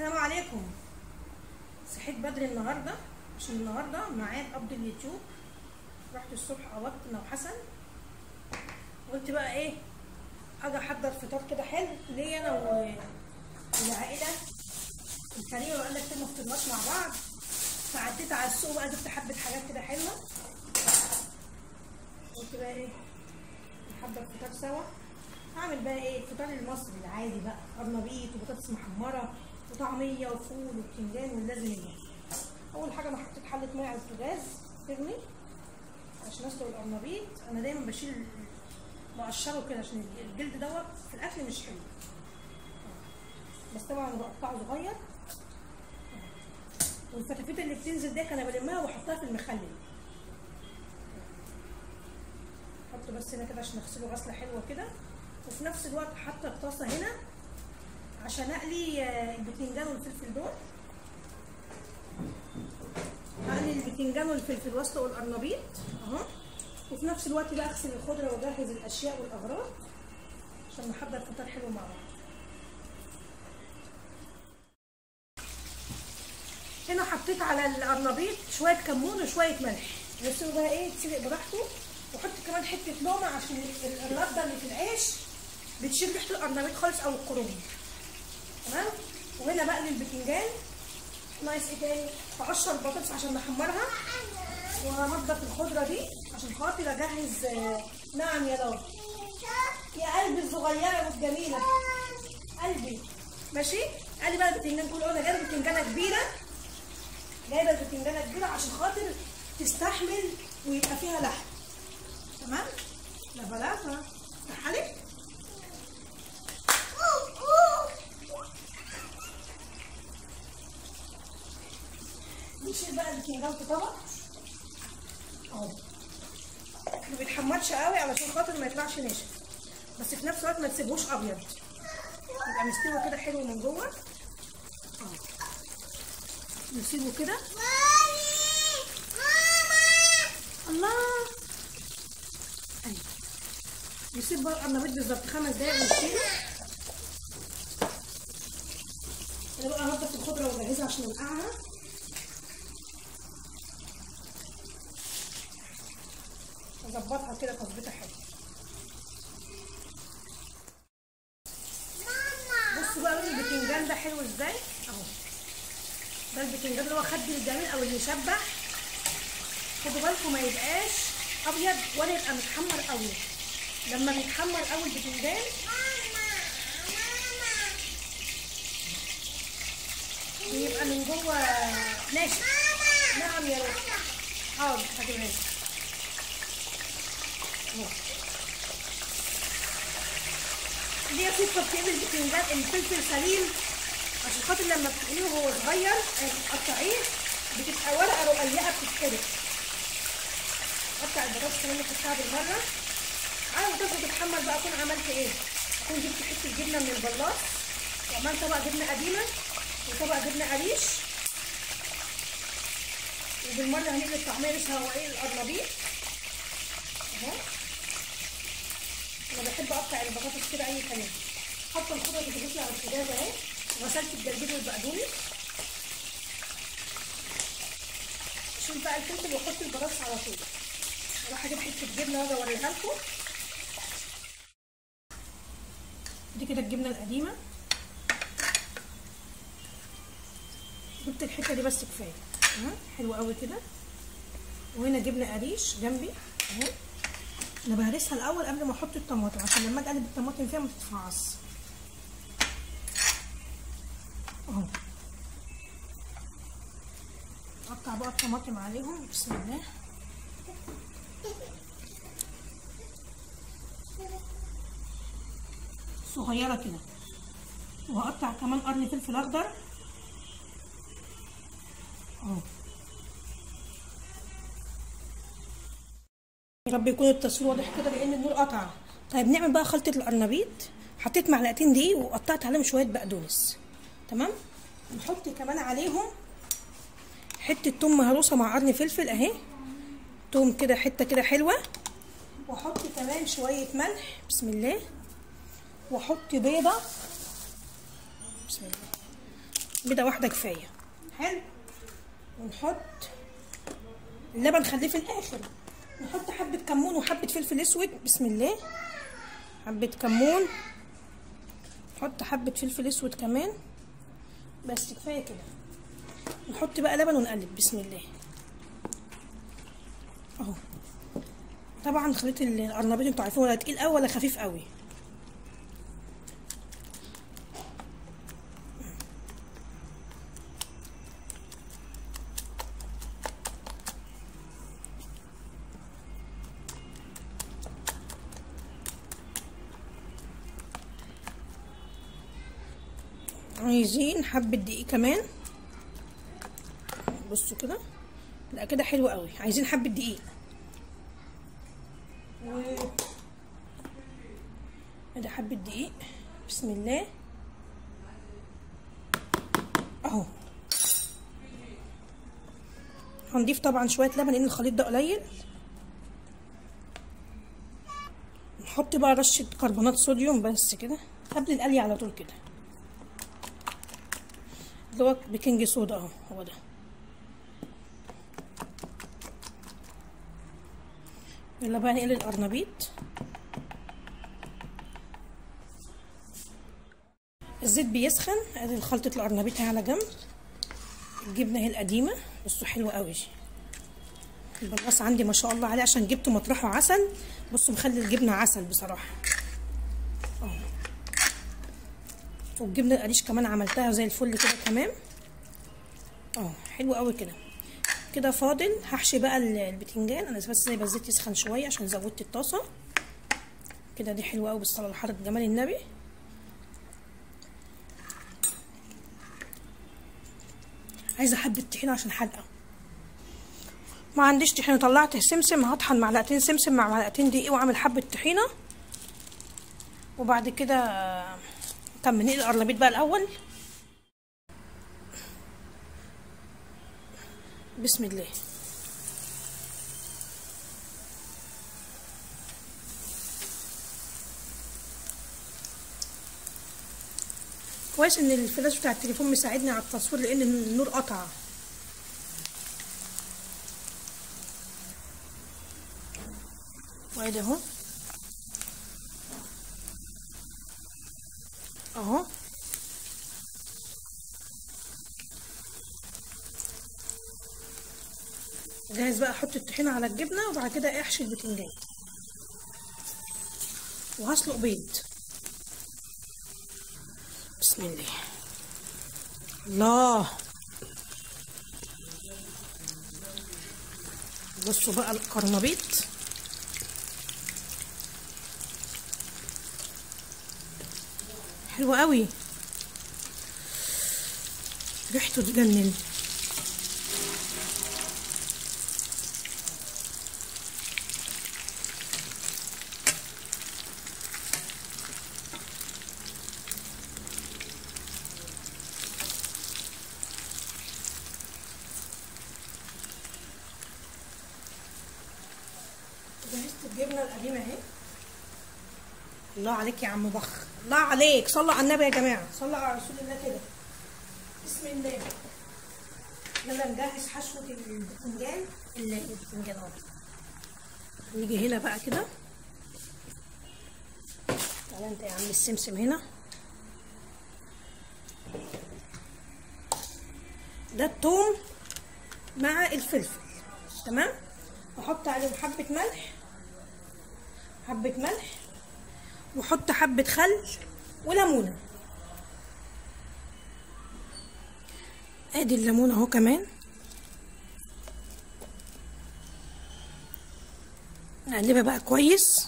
السلام عليكم صحيت بدري النهارده عشان النهارده ميعاد قبض اليوتيوب رحت الصبح قبضت انا وحسن قلت بقى ايه اجي احضر فطار كده حلو ليا انا و- والعائله الكريمه بقى لك ما فطرناش مع بعض فعديت على السوق بقى جبت حبه حاجات كده حلوه قلت بقى ايه نحضر فطار سوا هعمل بقى ايه الفطار المصري العادي بقى قرنبيط وبطاطس محمره وطعميه وفول وبتنجان واللازم اللي اول حاجه انا حطيت حله ميه على البوتاجاز تغلي عشان اسلق القرنبيط انا دايما بشيل بقشره كده عشان الجلد دوت في الاكل مش حلو بس طبعا بقطعه صغير والفتافيت اللي بتنزل دي انا بلمها واحطها في المخلل احط بس هنا كده عشان اغسله غسله حلوه كده وفي نفس الوقت حاطه الطاسه هنا عشان اقلي آه، البتنجان والفلفل دول اقلي البتنجان والفلفل واسلق القرنبيط اهو وفي نفس الوقت بقى اغسل الخضره واجهز الاشياء والاغراض عشان نحضر فطار حلو مع بعض هنا حطيت على القرنبيط شويه كمون وشويه ملح نسيبه بقى ايه يتسلق براحته وحط كمان حته لومه عشان ال- الرده اللي في العيش بتشيل ريحه القرنبيط خالص او الكرنب تمام وهنا بقلي البتنجان ناقص ايه تاني هقشر البطاطس عشان نحمرها وهنضف الخضره دي عشان خاطر اجهز آه، نعم يا لو يا قلبي الصغيره والجميله قلبي ماشي قال لي بقى البتنجان كله انا جايبه بتنجانه كبيره جايبه البتنجانه كبيره عشان خاطر تستحمل ويبقى فيها لحم تمام لا بلاها تعالي نشيل بقى البتنجان في طبق اهو ما بيتحمرش قوي علشان خاطر ما يطلعش ناشف بس في نفس الوقت ما تسيبهوش ابيض يبقى مستوي كده حلو من جوه اهو نسيبه كده الله ايوه نسيب بقى القرنبيط بالظبط خمس دقايق ونشيله انا بقى هنضف الخضره واجهزها عشان ننقعها اظبطها كده تظبيطه حلوه بصوا بقى لون البتنجان ده حلو ازاي اهو ده البتنجان اللي هو خد الجميل او اللي يشبع خدوا بالكم ما يبقاش ابيض ولا يبقى متحمر قوي لما بيتحمر قوي البتنجان بيبقى من جوه ناشف نعم يا روح حاضر هجيبها لك اهو دي يا ستة بتعمل البتنجان الفلفل سليم عشان خاطر لما بتقليه وهو صغير تقطعيه بتبقى ورقه رقيقه بتتحرق قطع البطاطس كمان نحطها بالمره على ما البطاطس بتتحمر بقى اكون عملت ايه؟ اكون جبت حته جبنه من البلاط وعملت طبق جبنه قديمه وطبق جبنه قريش وبالمره هنقلب الطعميه لسه هو ايه القرنبيط اهو انا بحب اقطع البطاطس كده اي كلام حاطه الخضره اللي بتطلع على البوتاجاز اهي غسلت الجرجير والبقدونس شيل بقى الفلفل واحط البطاطس على طول اروح اجيب حته جبنه واجي اوريها لكم دي كده الجبنه القديمه جبت الحته دي بس كفايه تمام حلوه قوي كده وهنا جبنه قريش جنبي اهو انا بهرسها الاول قبل ما احط الطماطم عشان لما اجي اقلب الطماطم فيها ما تتفعص اهو اقطع بقى الطماطم عليهم بسم الله صغيره كده وهقطع كمان قرن فلفل اخضر اهو يا رب يكون التصوير واضح كده لان النور قطع طيب نعمل بقى خلطه القرنبيط حطيت معلقتين دقيق وقطعت عليهم شويه بقدونس تمام نحط كمان عليهم حته توم مهروسه مع قرن فلفل اهي توم كده حته كده حلوه واحط كمان شويه ملح بسم الله واحط بيضه بسم الله بيضه واحده كفايه حلو ونحط اللبن خليه في الاخر نحط حبه كمون وحبه فلفل اسود بسم الله حبه كمون نحط حبه فلفل اسود كمان بس كفايه كده نحط بقى لبن ونقلب بسم الله اهو طبعا خليط القرنبيط انتوا عارفين ولا تقيل قوي ولا خفيف قوي عايزين حبة دقيق كمان بصوا كده لا كده حلو قوي عايزين حبة دقيق ادي حبة دقيق بسم الله اهو هنضيف طبعا شوية لبن لان الخليط ده قليل نحط بقى رشة كربونات صوديوم بس كده قبل القلي على طول كده اللي هو بيكنج صودا اهو هو ده يلا بقى نقلي القرنبيط الزيت بيسخن ادي خلطة القرنبيط على جنب الجبنة هي القديمة بصوا حلوة قوي البلاص عندي ما شاء الله عليه عشان جبته مطرحه عسل بصوا مخلي الجبنة عسل بصراحة اهو والجبنة القريش كمان عملتها زي الفل كده تمام اه حلو قوي كده كده فاضل هحشي بقى البتنجان انا بس سايبه الزيت يسخن شويه عشان زودت الطاسه كده دي حلوه قوي بالصلاه على حضره جمال النبي عايزه حبه طحينه عشان حلقه ما عنديش طحينه طلعت السمسم هطحن معلقتين سمسم مع معلقتين دقيق واعمل حبه طحينه وبعد كده كمل نقلي القرنبيط بقى الاول بسم الله كويس ان الفلاش بتاع التليفون مساعدني على التصوير لان النور قطع وادي اهو اهو جاهز بقى احط الطحينه على الجبنه وبعد كده احشي البتنجان وهسلق بيض بسم الله الله بصوا بقى القرنبيط حلو قوي ريحته تجنن جهزت الجبنه القديمه اهي الله عليك يا عم بخ الله عليك صلوا على النبي يا جماعه صلوا على رسول الله كده بسم الله يلا نجهز حشوه البتنجان البتنجان اهو نيجي هنا بقى كده تعالى انت يا عم السمسم هنا ده الثوم مع الفلفل تمام احط عليهم حبه ملح حبه ملح واحط حبه خل وليمونه ادي الليمون اهو كمان نقلبها بقى كويس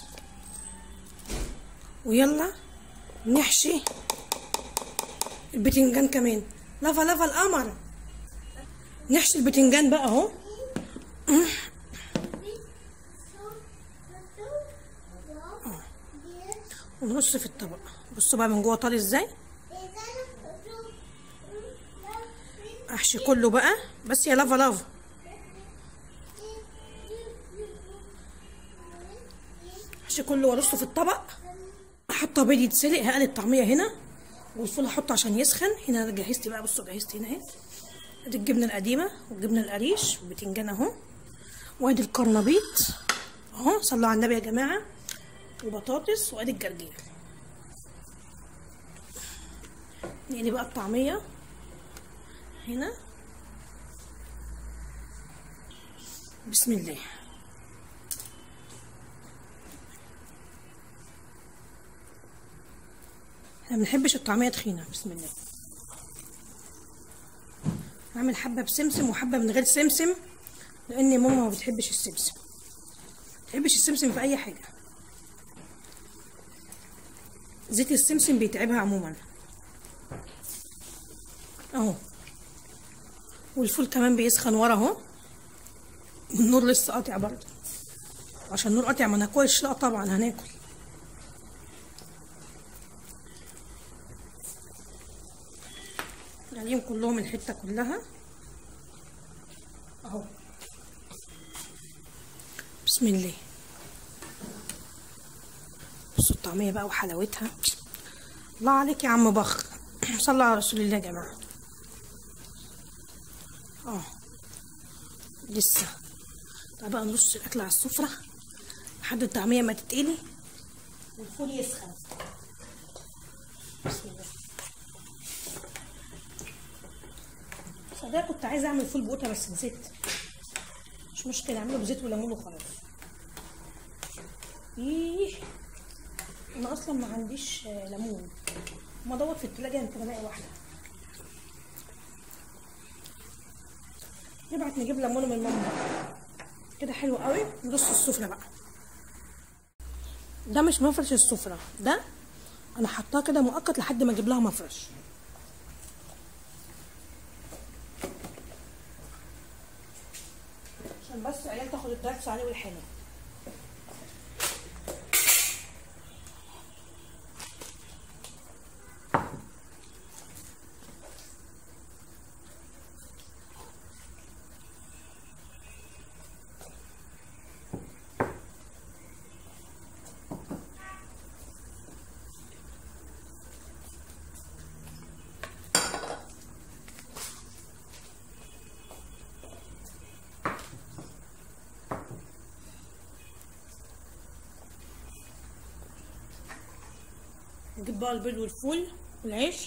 ويلا نحشي البتنجان كمان لفا لفا القمر نحشي البتنجان بقى اهو ونرص في الطبق بصوا بقى من جوه طري ازاي احشي كله بقى بس يا لافا لافا احشي كله وارصه في الطبق احط بيض يتسلق هقلي الطعميه هنا والفول هحطه عشان يسخن هنا انا جهزت بقى بصوا جهزت هنا اهي ادي الجبنه القديمه والجبنه القريش والبتنجان اهو وادي القرنبيط اهو صلوا على النبي يا جماعه وبطاطس وادي الجرجير نقلي بقى الطعميه هنا بسم الله احنا منحبش الطعميه تخينه بسم الله هعمل حبه بسمسم وحبه من غير سمسم لان ماما ما بتحبش السمسم ما بتحبش السمسم في اي حاجه زيت السمسم بيتعبها عموما اهو والفول كمان بيسخن ورا اهو والنور لسه قاطع برضه عشان النور قاطع ما ناكلش لا طبعا هناكل نقليهم كلهم الحته كلها اهو بسم الله بصوا الطعميه بقى وحلاوتها الله عليك يا عم بخ صلى على رسول الله يا جماعه اه لسه تعال بقى نرص الاكل على السفره لحد الطعميه ما تتقلي والفول يسخن بسم الله صدق كنت عايزه اعمل فول بقوطه بس نسيت مش مشكله اعمله بزيت وليمون وخلاص ايه انا اصلا ما عنديش آه، ليمون ما ادور في التلاجة يمكن الاقي واحده نبعت نجيب ليمون من ماما كده حلو قوي نرص السفره بقى ده مش مفرش السفره ده انا حطاه كده مؤقت لحد ما اجيب لها مفرش عشان بس العيال تاخد الدرس عليه والحلو نجيب بقى البيض والفول والعيش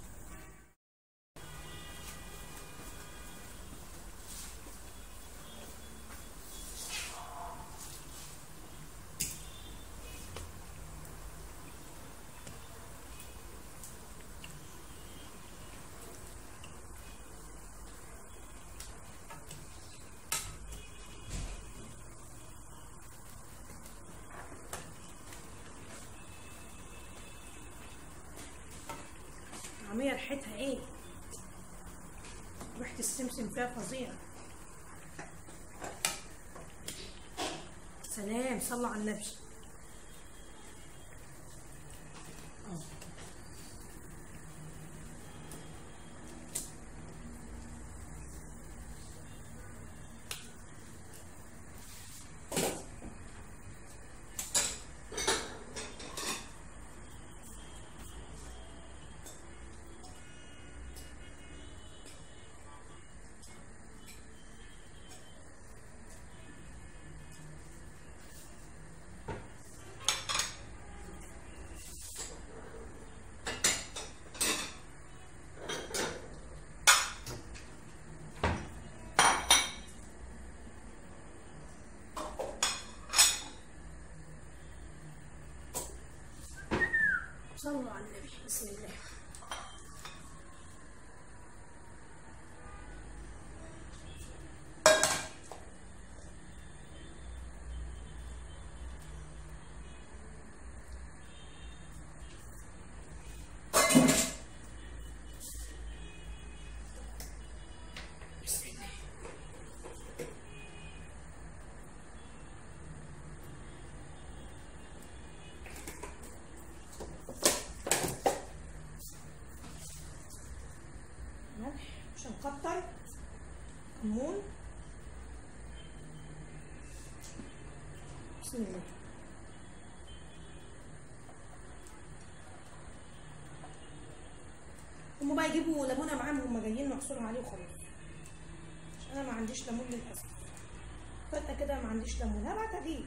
طعمية ريحتها ايه ريحة السمسم فيها فظيعة سلام صلوا على النبي آه. صلوا على النبي بسم الله بسم الله ملح مش هنكتر كمون بسم الله هما بقى يجيبوا ليمونه معاهم هما جايين نعصرهم عليه وخلاص عشان انا ما عنديش ليمون للاسف فجاه كده ما عنديش ليمون هبعت اجيب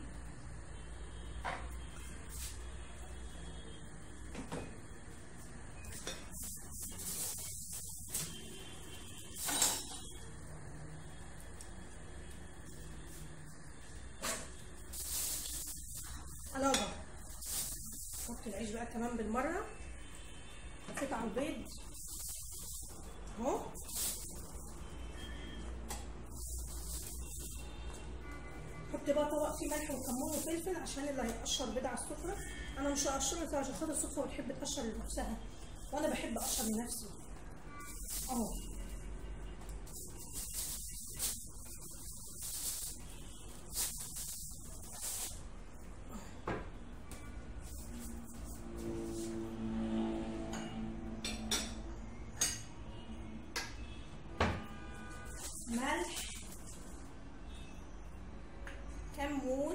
قلابة حط العيش بقى كمان بالمرة حطيت على البيض اهو حط بقى طبق فيه ملح وكمون وفلفل عشان اللي هيقشر بيض على السفرة انا مش هقشرها عشان خاطر السفرة بتحب تقشر لنفسها وانا بحب اقشر لنفسي اهو ملح كمون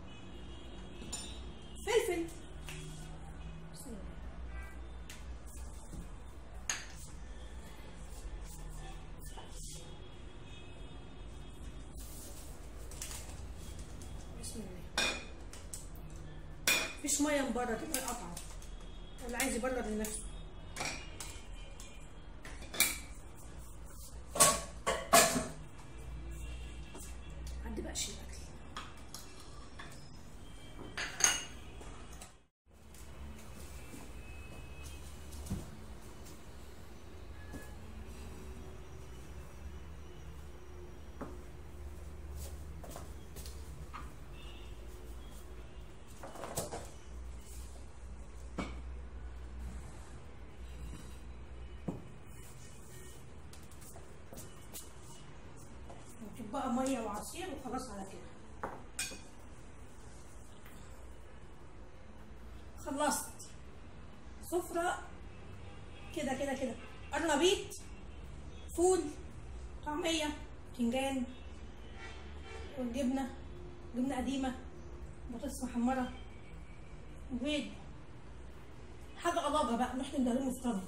فلفل بسم الله. بسم الله مفيش ميه من بره دي ميه قطعه اللي عايز يبرد لنفسه عندي بقى شيء اكل نجيب بقى ميه وعصير وخلاص على كده خلصت سفرة كده كده كده قرنبيط فول طعمية باذنجان والجبنة جبنة قديمة بطاطس محمرة بيض حاجة قلابة بقى نروح نديها مفطرة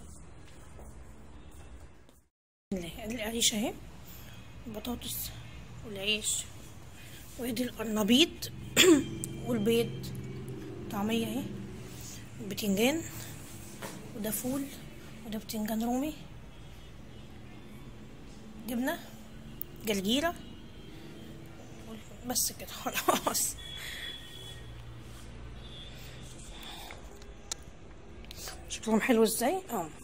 العيش اهي البطاطس والعيش وادي القرنبيط والبيض طعمية اهي البتنجان وده فول وده بتنجان رومي جبنة جرجيرة بس كده خلاص شكلهم حلو ازاي اه